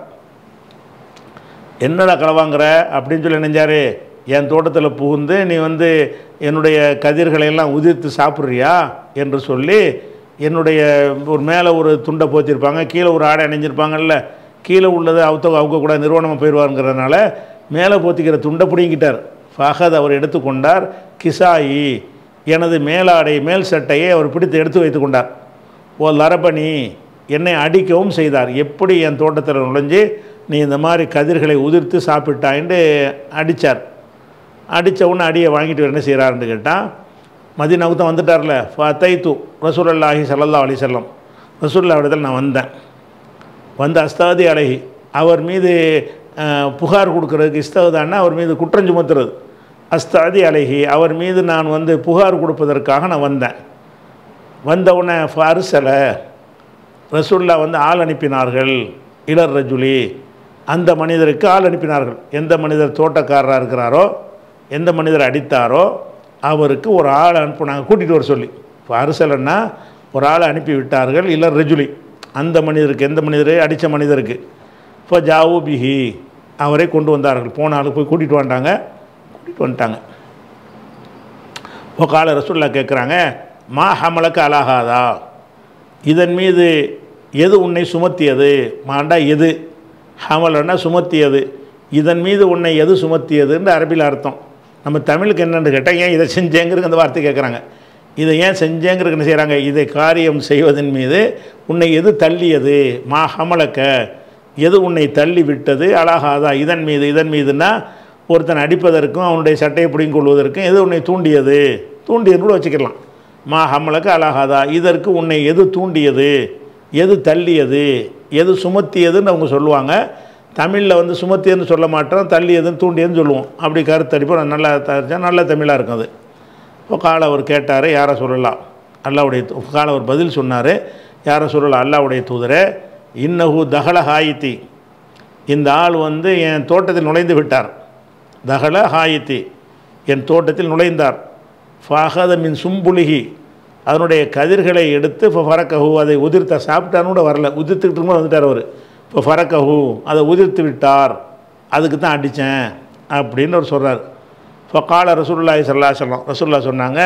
S2: என்னடா களவாங்கிற அப்படின்னு சொல்லி நினைஞ்சாரு என் தோட்டத்தில் புகுந்து நீ வந்து என்னுடைய கதிர்களை எல்லாம் உதிர்த்து சாப்பிட்றியா என்று சொல்லி என்னுடைய ஒரு மேலே ஒரு துண்டை போத்திருப்பாங்க கீழே ஒரு ஆடை அணிஞ்சிருப்பாங்கல்ல கீழே உள்ளது அவுத்த அவங்க கூட நிறுவனமாக போயிடுவாருங்கிறதுனால மேலே போத்திக்கிற துண்டை பிடிங்கிட்டார் ஃபஹத் அவர் எடுத்துக்கொண்டார் கிசாயி எனது மேலாடை மேல் சட்டையை அவர் பிடித்து எடுத்து வைத்து கொண்டார் ஓ லரபணி என்னை அடிக்கவும் செய்தார் எப்படி என் தோட்டத்தில் நுழைஞ்சு நீ இந்த மாதிரி கதிர்களை உதிர்த்து சாப்பிட்டாயின்னு அடித்தார் அடித்த உடனே அடியை வாங்கிட்டு என்ன செய்கிறாருன்னு கேட்டால் மதினாவுக்கு தான் வந்துட்டார்ல ஃபத்தை தூ ரசூலல்லாஹி சல்லல்லா அலி செல்லம் ரசூல்லா இடத்துல நான் வந்தேன் வந்து அஸ்தாதி அழகி அவர் மீது அஹ், புகார் கொடுக்கறதுக்கு இஸ்தகுதான்னா அவர் மீது குற்றம் சுமத்துறது அஸ்தாதி அழகி அவர் மீது நான் வந்து புகார் கொடுப்பதற்காக நான் வந்தேன் வந்த உடனே ஃபரிசலை ரசூல்லா வந்து ஆள் அனுப்பினார்கள் இளர் ரஜுலி அந்த மனிதருக்கு ஆள் அனுப்பினார்கள் எந்த மனிதர் தோட்டக்காரராக இருக்கிறாரோ எந்த மனிதர் அடித்தாரோ அவருக்கு ஒரு ஆள் அனுப்புனாங்க கூட்டிகிட்டு வர சொல்லி இப்போ அரசலன்னா ஒரு ஆளை அனுப்பி விட்டார்கள் இளர் ரஜுலி அந்த மனிதருக்கு எந்த மனிதர் அடித்த மனிதருக்கு இப்போ ஜாவு பிஹி அவரை கொண்டு வந்தார்கள் போன ஆளுக்கு போய் கூட்டிகிட்டு வந்துட்டாங்க கூட்டிகிட்டு வந்துட்டாங்க இப்போ கால ரசூல்லா கேட்குறாங்க மா ஹமலக்கு அலாகாதா இதன் மீது எது உன்னை சுமத்தியது மாண்டா எது ஹமலன்னா சுமத்தியது இதன் மீது உன்னை எது சுமத்தியதுன்னு அரபியில் அர்த்தம் நம்ம தமிழுக்கு என்னென்னு கேட்டால் ஏன் இதை செஞ்சேங்கிறது அந்த வார்த்தை கேட்குறாங்க இதை ஏன் செஞ்சேங்கிறது என்ன செய்கிறாங்க இதை காரியம் செய்வதன் மீது உன்னை எது தள்ளியது மா ஹமலக்க எது உன்னை தள்ளி விட்டது அழகாதா இதன் மீது இதன் மீதுன்னா ஒருத்தன் அடிப்பதற்கும் அவனுடைய சட்டையை பிடிங்கிக் கொள்வதற்கும் எது உன்னை தூண்டியது தூண்டியது கூட வச்சுக்கலாம் மா ஹம்மலுக்கு அழகாதா இதற்கு உன்னை எது தூண்டியது எது தள்ளியது எது சுமத்தியதுன்னு அவங்க சொல்லுவாங்க தமிழில் வந்து சுமத்தியதுன்னு சொல்ல மாட்டோம் தள்ளியதுன்னு தூண்டியதுன்னு சொல்லுவோம் அப்படி கருத்தடிப்போம் நல்லா தரிச்சா நல்ல தமிழாக இருக்கும் அது இப்போ காலை அவர் கேட்டார் யாரை சொல்லலாம் அல்லாவுடைய தூ- காலை அவர் பதில் சொன்னார் யாரை சொல்லலாம் அல்லாவுடைய தூதரே இன்னஹு தகல ஹாயித்தி இந்த ஆள் வந்து என் தோட்டத்தில் நுழைந்து விட்டார் தகல ஹாயித்தி என் தோட்டத்தில் நுழைந்தார் ஃபஹத மின் சும்புலிகி அதனுடைய கதிர்களை எடுத்து இப்போ ஃபரக்கஹு அதை உதிர்த்த சாப்பிட்டான்னு கூட வரல உதிர்த்துக்கிட்டு இருக்கும்போது வந்துட்டார் அவர் இப்போ ஃபரக்கஹு அதை உதிர்த்து விட்டார் அதுக்கு தான் அடித்தேன் அப்படின்னு அவர் சொல்கிறார் இப்போ கால ரசூலுல்லாஹி ஸல்லல்லாஹு அலைஹி வஸல்லம் ரசூல்லா சொன்னாங்க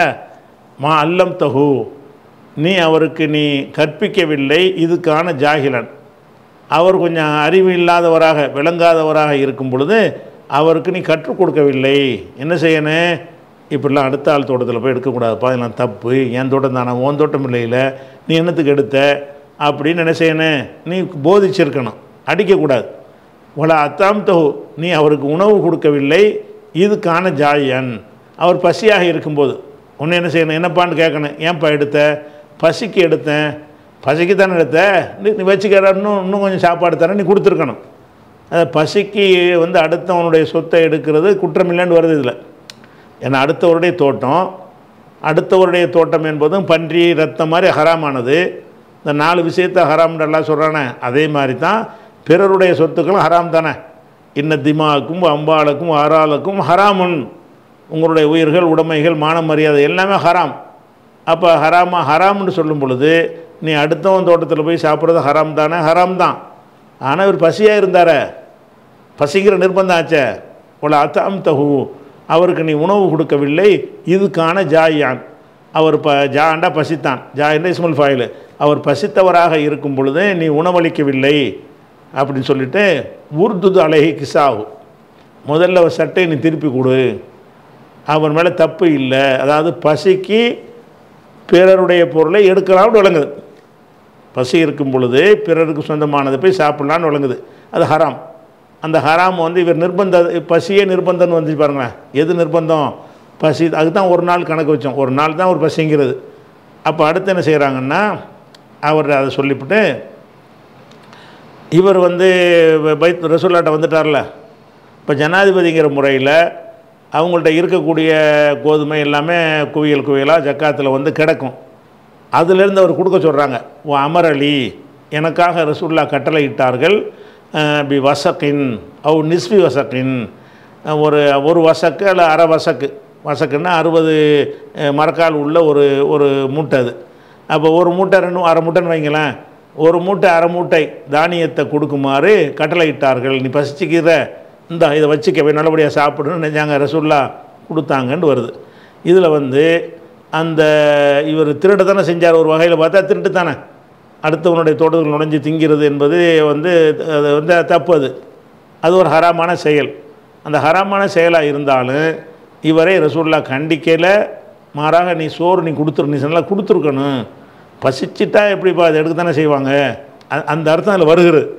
S2: மா அல்லம் தஹு நீ அவருக்கு நீ கற்பிக்கவில்லை இதுக்கான ஜாகிலன் அவர் கொஞ்சம் அறிவு இல்லாதவராக விளங்காதவராக இருக்கும் பொழுது அவருக்கு நீ கற்றுக் கொடுக்கவில்லை என்ன செய்யணும் இப்படிலாம் அடுத்த ஆள் தோட்டத்தில் போய் எடுக்கக்கூடாதுப்பா இதெல்லாம் தப்பு என் தோட்டம் தானே உன் தோட்டம் இல்லையில நீ என்னத்துக்கு எடுத்த அப்படின்னு என்ன செய்யணும் நீ போதிச்சிருக்கணும் அடிக்கக்கூடாது உல அத்தாம் தகு நீ அவருக்கு உணவு கொடுக்கவில்லை இதுக்கான ஜாயன் அவர் பசியாக இருக்கும்போது உன்னை என்ன செய்யணும் என்னப்பான்னு கேட்கணும் ஏன்ப்பா எடுத்த பசிக்கு எடுத்தேன் பசிக்கு தானே எடுத்த நீ நீ வச்சுக்கிற இன்னும் இன்னும் கொஞ்சம் சாப்பாடு தரேன் நீ கொடுத்துருக்கணும் அது பசிக்கு வந்து அடுத்தவனுடைய சொத்தை எடுக்கிறது குற்றமில்லைன்னு வருது இதில் ஏன்னா அடுத்தவருடைய தோட்டம் அடுத்தவருடைய தோட்டம் என்பதும் பன்றி ரத்தம் மாதிரி ஹராமானது இந்த நாலு விஷயத்தை ஹராம்னு எல்லாம் சொல்கிறானே அதே மாதிரி தான் பிறருடைய சொத்துக்களும் ஹராம் தானே இன்ன திமாவுக்கும் அம்பாளுக்கும் ஆறாளுக்கும் ஹராமுன் உங்களுடைய உயிர்கள் உடைமைகள் மான மரியாதை எல்லாமே ஹராம் அப்போ ஹராமா ஹராம்னு சொல்லும் பொழுது நீ அடுத்தவன் தோட்டத்தில் போய் சாப்பிட்றது ஹராம் தானே ஹராம் தான் ஆனால் இவர் பசியாக இருந்தாரே பசிக்கிற நிர்பந்தம் ஆச்சே உள்ள அத்தாம் தகு அவருக்கு நீ உணவு கொடுக்கவில்லை இதுக்கான ஜாயான் அவர் ப ஜாண்டா பசித்தான் ஜாயின்டா இஸ்முல் ஃபாயில் அவர் பசித்தவராக இருக்கும் பொழுது நீ உணவளிக்கவில்லை அப்படின்னு சொல்லிட்டு உருதுது அழகி கிசாவு முதல்ல அவர் சட்டையை நீ திருப்பி கொடு அவன் மேலே தப்பு இல்லை அதாவது பசிக்கு பிறருடைய பொருளை எடுக்கலாம்னு விளங்குது பசி இருக்கும் பொழுது பிறருக்கு சொந்தமானதை போய் சாப்பிட்லான்னு விளங்குது அது ஹராம் அந்த ஹராம் வந்து இவர் நிர்பந்த பசியே நிர்பந்தம்னு வந்துச்சு பாருங்களேன் எது நிர்பந்தம் பசி அதுக்கு தான் ஒரு நாள் கணக்கு வச்சோம் ஒரு நாள் தான் ஒரு பசிங்கிறது அப்போ அடுத்து என்ன செய்கிறாங்கன்னா அவர் அதை சொல்லிவிட்டு இவர் வந்து பைத் ரசூல்லாட்ட வந்துட்டார்ல இப்போ ஜனாதிபதிங்கிற முறையில் அவங்கள்ட்ட இருக்கக்கூடிய கோதுமை எல்லாமே குவியல் குவியலாக ஜக்காத்தில் வந்து கிடக்கும் அதிலிருந்து அவர் கொடுக்க சொல்கிறாங்க ஓ அமர் அலி எனக்காக ரசூல்லா கட்டளை இட்டார்கள் அஹ், பி வசக்கின் அவ் நிஸ்பி வசக்கின் அஹ், ஒரு ஒரு வசக்கு அல்ல அரை வசக்கு வசக்குன்னா அறுபது அஹ், மரக்கால் உள்ள ஒரு ஒரு மூட்டை அது அப்போ ஒரு மூட்டை ரெண்டு அரை மூட்டைன்னு வைங்களேன் ஒரு மூட்டை அரை மூட்டை தானியத்தை கொடுக்குமாறு கட்டளை இட்டார்கள் நீ பசிச்சுக்கிற இந்த இதை வச்சுக்கவே நல்லபடியாக சாப்பிடுன்னு நினைச்சாங்க ரசூல்லா கொடுத்தாங்கன்னு வருது இதில் வந்து அந்த இவர் திருட தானே செஞ்சார் ஒரு வகையில் பார்த்தா திருட்டு தானே அடுத்தவனுடைய தோட்டத்தில் நுழைஞ்சு திங்கிறது என்பது வந்து அது வந்து தப்பு அது அது ஒரு ஹராமான செயல் அந்த ஹராமான செயலாக இருந்தாலும் இவரை ரசூல்லா கண்டிக்கல மாறாக நீ சோறு நீ கொடுத்துரு நீ நல்லா கொடுத்துருக்கணும் பசிச்சிட்டா எப்படிப்பா அதை எடுக்க தானே செய்வாங்க அ- அந்த அர்த்தம் அதில் வருகிறது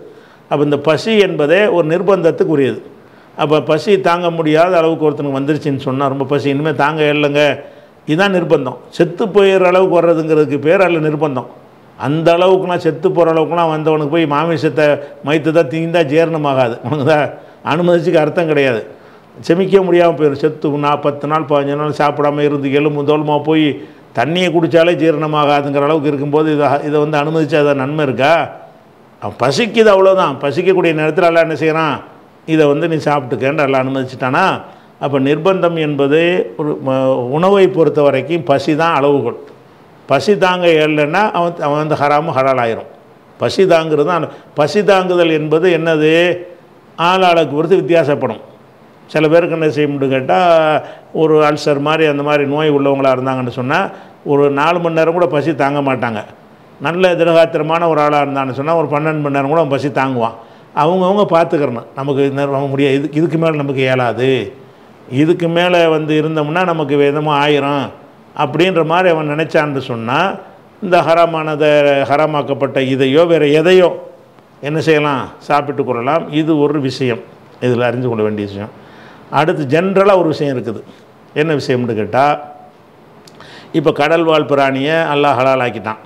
S2: அப்போ இந்த பசி என்பதே ஒரு நிர்பந்தத்துக்கு உரியது அப்போ பசி தாங்க முடியாத அளவுக்கு ஒருத்தனுக்கு வந்துருச்சுன்னு சொன்னால் ரொம்ப பசி இனிமேல் தாங்க இல்லைங்க இதுதான் நிர்பந்தம் செத்து போயிடுற அளவுக்கு வர்றதுங்கிறதுக்கு பேர் அல்ல நிர்பந்தம் அந்த அளவுக்குலாம் செத்து போகிற அளவுக்குலாம் வந்தவனுக்கு போய் மாமிசத்தை மைத்து தான் தீந்தா ஜீரணமாகாது உனக்கு தான் அனுமதிச்சுக்கு அர்த்தம் கிடையாது செமிக்க முடியாமல் போயிடும் செத்து நான் பத்து நாள் பதினஞ்சு நாள் சாப்பிடாம இருந்து எலும்பு தோலுமா போய் தண்ணியை குடித்தாலே ஜீரணமாகாதுங்கிற அளவுக்கு இருக்கும்போது இதை இதை வந்து அனுமதிச்சா அதை நன்மை இருக்கா அவன் பசிக்குது அவ்வளோதான் பசிக்கக்கூடிய நேரத்தில் எல்லாம் என்ன செய்கிறான் இதை வந்து நீ சாப்பிட்டுக்கேன்னு எல்லாம் அனுமதிச்சிட்டானா அப்போ நிர்பந்தம் என்பது ஒரு ம- உணவை பொறுத்த வரைக்கும் பசி தான் அளவுகோல் பசி தாங்க ஏழலைன்னா அவன் அவன் வந்து ஹராமு ஹலால் ஆயிரும் பசி தாங்கிறது தான் பசி தாங்குதல் என்பது என்னது ஆள் ஆளுக்கு பொறுத்து வித்தியாசப்படும் சில பேருக்கு என்ன செய்ய முடியும் கேட்டால் ஒரு அல்சர் மாதிரி அந்த மாதிரி நோய் உள்ளவங்களாக இருந்தாங்கன்னு சொன்னால் ஒரு நாலு மணி நேரம் கூட பசி தாங்க மாட்டாங்க நல்ல திடகாத்திரமான ஒரு ஆளாக இருந்தான்னு சொன்னால் ஒரு பன்னெண்டு மணி நேரம் கூட அவன் பசி தாங்குவான் அவங்கவுங்க பார்த்துக்கிறணும் நமக்கு இந்த நம்ம முடியாது இது இதுக்கு மேலே நமக்கு இயலாது இதுக்கு மேலே வந்து இருந்தோம்னா நமக்கு விதமாக ஆயிரும் அப்படின்ற மாதிரி அவன் நினச்சான்னு சொன்னால் இந்த ஹராமானதை ஹராமாக்கப்பட்ட இதையோ வேறு எதையோ என்ன செய்யலாம் சாப்பிட்டு கொள்ளலாம் இது ஒரு விஷயம் இதில் அறிந்து கொள்ள வேண்டிய விஷயம் அடுத்து ஜென்ரலாக ஒரு விஷயம் இருக்குது என்ன விஷயம்னு கேட்டால் இப்போ கடல்வாழ் பிராணியை அல்லாஹ் ஹலால் ஆக்கிட்டான்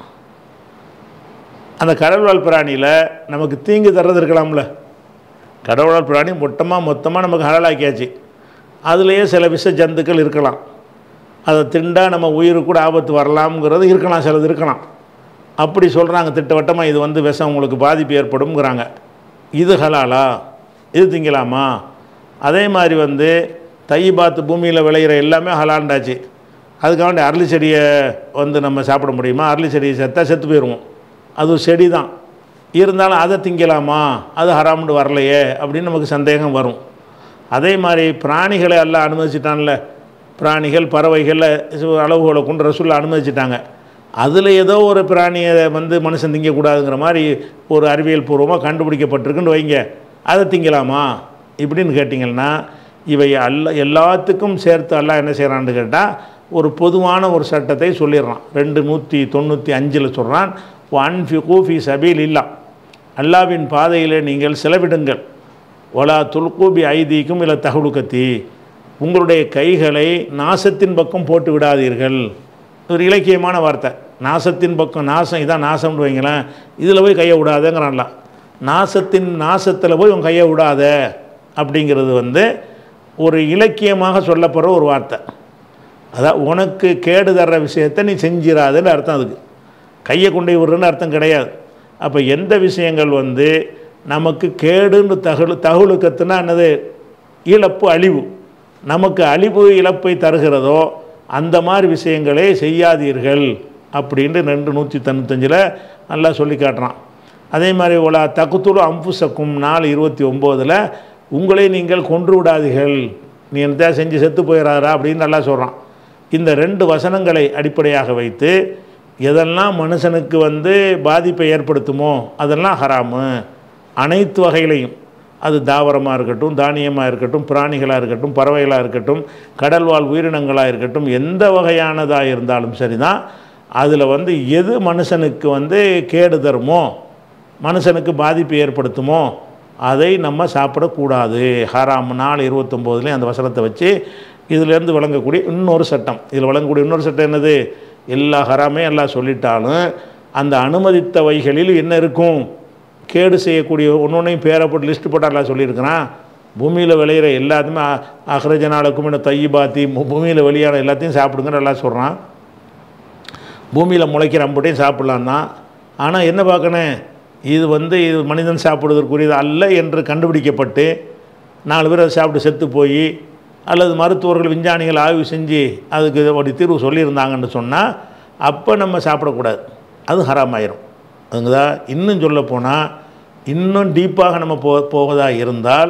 S2: அந்த கடல்வாழ் பிராணியில் நமக்கு தீங்கு தர்றது இருக்கலாம்ல கடல்வாழ் பிராணி மொத்தமாக மொத்தமாக நமக்கு ஹலாலாக்கியாச்சு அதுலேயே சில விஷ ஜந்துக்கள் இருக்கலாம் அதை திண்டா நம்ம உயிருக்கு கூட ஆபத்து வரலாம்ங்கிறது இருக்கலாம் சிலது இருக்கலாம் அப்படி சொல்கிறாங்க திட்டவட்டமாக இது வந்து விஷம் உங்களுக்கு பாதிப்பு ஏற்படும்ங்கிறாங்க இது ஹலாலா இது திங்கலாமா அதே மாதிரி வந்து தைபாத்து பூமியில் விளையிற எல்லாமே ஹலாண்டாச்சு அதுக்காண்டி அரளி செடியை வந்து நம்ம சாப்பிட முடியுமா அரளி செடியை செத்தா செத்து போயிடுவோம் அது ஒரு செடி தான் இருந்தாலும் அதை திங்கலாமா அது ஹராம்னு வரலையே அப்படின்னு நமக்கு சந்தேகம் வரும் அதே மாதிரி பிராணிகளை எல்லாம் அனுமதிச்சிட்டான்ல பிராணிகள் பறவைகளில் அளவுகளை கொண்டு ரசூலில் அனுமதிச்சிட்டாங்க அதில் ஏதோ ஒரு பிராணியை வந்து மனுஷன் திங்கக்கூடாதுங்கிற மாதிரி ஒரு அறிவியல் பூர்வமாக கண்டுபிடிக்கப்பட்டிருக்குன்னு வைங்க அதை திங்கலாமா இப்படின்னு கேட்டிங்கன்னா இவை அல்ல எல்லாத்துக்கும் சேர்த்து எல்லாம் என்ன செய்கிறான்னு கேட்டால் ஒரு பொதுவான ஒரு சட்டத்தை சொல்லிடுறான் ரெண்டு நூற்றி தொண்ணூற்றி அஞ்சில் சொல்கிறான் ஒன் ஃபி கூஃபி சபீல் இல்லா அல்லாவின் பாதையிலே நீங்கள் செலவிடுங்கள் ஒலா துல்கூபி ஐதீக்கும் இல்லை தகுலுக்கத்தி உங்களுடைய கைகளை நாசத்தின் பக்கம் போட்டு விடாதீர்கள் ஒரு இலக்கியமான வார்த்தை நாசத்தின் பக்கம் நாசம் இதான் நாசம்னு வைங்களேன் இதில் போய் கையை விடாதேங்கிறான்ல நாசத்தின் நாசத்தில் போய் உன் கையை விடாத அப்படிங்கிறது வந்து ஒரு இலக்கியமாக சொல்லப்படுற ஒரு வார்த்தை அதான் உனக்கு கேடு தர்ற விஷயத்தை நீ செஞ்சிடாதுன்னு அர்த்தம் அதுக்கு கையை கொண்டு போய் விடுறன்னு அர்த்தம் கிடையாது அப்போ எந்த விஷயங்கள் வந்து நமக்கு கேடுன்னு தகுலு தகுலுக்கத்துனா என்னது இழப்பு அழிவு நமக்கு அழிவு இழப்பை தருகிறதோ அந்த மாதிரி விஷயங்களே செய்யாதீர்கள் அப்படின்ட்டு ரெண்டு நூற்றி தொண்ணூத்தஞ்சில் நல்லா சொல்லி காட்டுறான் அதே மாதிரி ஒலா தகுத்துரு அம்புசக்கும் நாலு இருபத்தி ஒம்போதில் உங்களை நீங்கள் கொன்று விடாதீர்கள் நீ என்ன செஞ்சு செத்து போயிடாரா அப்படின்னு நல்லா சொல்கிறான் இந்த ரெண்டு வசனங்களை அடிப்படையாக வைத்து எதெல்லாம் மனுஷனுக்கு வந்து பாதிப்பை ஏற்படுத்துமோ அதெல்லாம் ஹராமு அனைத்து வகையிலையும் அது தாவரமாக இருக்கட்டும் தானியமாக இருக்கட்டும் பிராணிகளாக இருக்கட்டும் பறவைகளாக இருக்கட்டும் கடல்வாழ் உயிரினங்களாக இருக்கட்டும் எந்த வகையானதாக இருந்தாலும் சரிதான் அதில் வந்து எது மனுஷனுக்கு வந்து கேடு தருமோ மனுஷனுக்கு பாதிப்பு ஏற்படுத்துமோ அதை நம்ம சாப்பிடக்கூடாது ஹராம் நாலு இருபத்தொம்போதுலேயும் அந்த வசனத்தை வச்சு இதிலேருந்து விளங்கக்கூடிய இன்னொரு சட்டம் இதில் விளங்கக்கூடிய இன்னொரு சட்டம் என்னது எல்லா ஹராமே எல்லாம் சொல்லிட்டாலும் அந்த அனுமதித்த வைகளில் என்ன இருக்கும் கேடு செய்யக்கூடிய ஒன்று ஒன்றையும் பேரை போட்டு லிஸ்ட்டு போட்டு எல்லாம் சொல்லியிருக்கிறான் பூமியில் விளையிற எல்லாத்தையுமே அஹ்ரஜனாலுக்கும் இந்த தையிபாத்தி பூமியில் வெளியான எல்லாத்தையும் சாப்பிடுங்கன்னு எல்லாம் சொல்கிறான் பூமியில் முளைக்கிற அம்புட்டையும் சாப்பிட்லாம் தான் ஆனால் என்ன பார்க்கணும் இது வந்து இது மனிதன் சாப்பிடுவதற்குரியது அல்ல என்று கண்டுபிடிக்கப்பட்டு நாலு பேர் அதை சாப்பிட்டு செத்து போய் அல்லது மருத்துவர்கள் விஞ்ஞானிகள் ஆய்வு செஞ்சு அதுக்கு ஒரு தீர்வு சொல்லியிருந்தாங்கன்னு சொன்னால் அப்போ நம்ம சாப்பிடக்கூடாது அது ஹராமாயிரும் அதுங்கதா இன்னும் சொல்ல போனால் இன்னும் டீப்பாக நம்ம போ போவதா இருந்தால்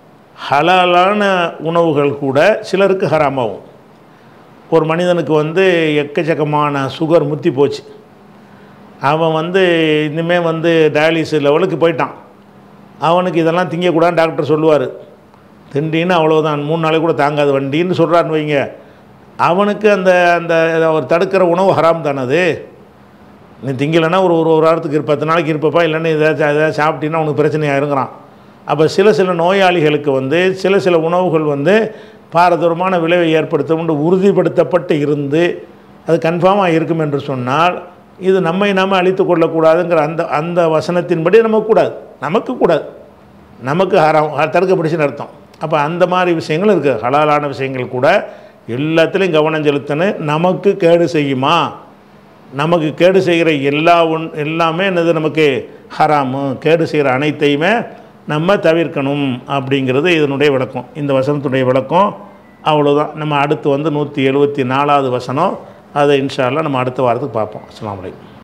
S2: ஹலாலான உணவுகள் கூட சிலருக்கு ஹராமாகும் ஒரு மனிதனுக்கு வந்து எக்கச்சக்கமான சுகர் முத்தி போச்சு அவன் வந்து இனிமேல் வந்து டயாலிசிஸ் லெவலுக்கு போயிட்டான் அவனுக்கு இதெல்லாம் திங்கக்கூடாதுன்னு டாக்டர் சொல்லுவார் திண்டின்னு அவ்வளோதான் மூணு நாளைக்கு கூட தாங்காது வண்டின்னு சொல்கிறான்னு வைங்க அவனுக்கு அந்த அந்த அவர் தடுக்கிற உணவு ஹராம் தானே அது நீ திங்கலைன்னா ஒரு ஒரு ஒரு வாரத்துக்கு இரு பத்து நாளைக்கு இருப்பப்பா இல்லைன்னா ஏதாச்சும் ஏதாவது சாப்பிட்டீங்கன்னா உனக்கு பிரச்சனையாக இருக்கிறான் அப்போ சில சில நோயாளிகளுக்கு வந்து சில சில உணவுகள் வந்து பாரதூரமான விளைவை ஏற்படுத்தும் உறுதிப்படுத்தப்பட்டு இருந்து அது கன்ஃபார்மாக இருக்கும் என்று சொன்னால் இது நம்மை நாம அழித்து கொள்ளக்கூடாதுங்கிற அந்த அந்த வசனத்தின்படி நமக்கு கூடாது நமக்கு கூடாது நமக்கு ஹராம் தடுக்கப்படுச்சுன்னு அர்த்தம் அப்போ அந்த மாதிரி விஷயங்கள் இருக்குது ஹலாலான விஷயங்கள் கூட எல்லாத்துலேயும் கவனம் செலுத்தணும் நமக்கு கேடு செய்யுமா நமக்கு கேடு செய்கிற எல்லா ஒன் எல்லாமே என்னது நமக்கு ஹராமு கேடு செய்கிற அனைத்தையுமே நம்ம தவிர்க்கணும் அப்படிங்கிறது இதனுடைய விளக்கம் இந்த வசனத்துடைய விளக்கம் அவ்வளோதான் நம்ம அடுத்து வந்து நூற்றி எழுபத்தி நாலாவது வசனம் அதை இன்ஷா அல்லாஹ் நம்ம அடுத்த வாரத்துக்கு பார்ப்போம் அஸ்ஸலாமு அலைக்கும்